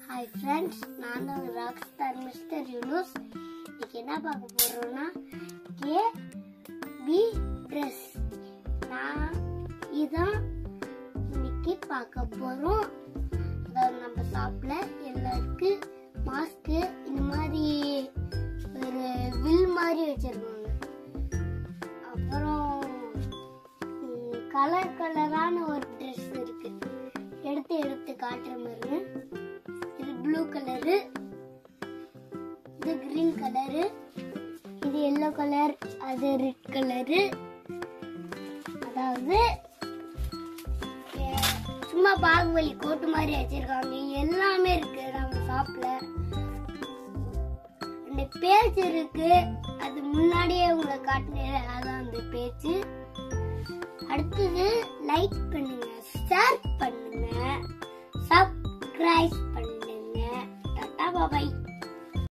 hi friends நான் தான் rock star mister Yunus இன்னைக்கு என்ன பார்க்க போறோம்னா கே பி ட்ரெஸ் நான் இதான் இன்னைக்கு பார்க்க போறோம் அதாவது நம்ம ஷாப்ல எல்லாருக்கும் மாஸ்க்கு இந்த மாதிரி ஒரு வில் மாதிரி வச்சிருக்காங்க அப்புறம் கலர் கலரான ஒரு ட்ரெஸ் இருக்கு எடுத்து எடுத்து காட்டுற மாதிரி இது ப்ளூ கலரு இது கிரீன் கலரு இது எல்லோ கலர் அது ரெட் கலரு அதாவது எ- சும்மா பாகுபலி கோட்டு மாதிரி வச்சிருக்காங்க எல்லாமே இருக்கு நம்ம ஷாப்ல இந்த பேச்சு இருக்கு அது முன்னாடியே உங்களை காட்டினேன் அதான் அந்த பேச்சு அடுத்தது லைக் பண்ணுங்க ஷேர் பண்ணுங்க சப்ஸ்கிரைப் பண்ணுங்க டாடா பாபாய்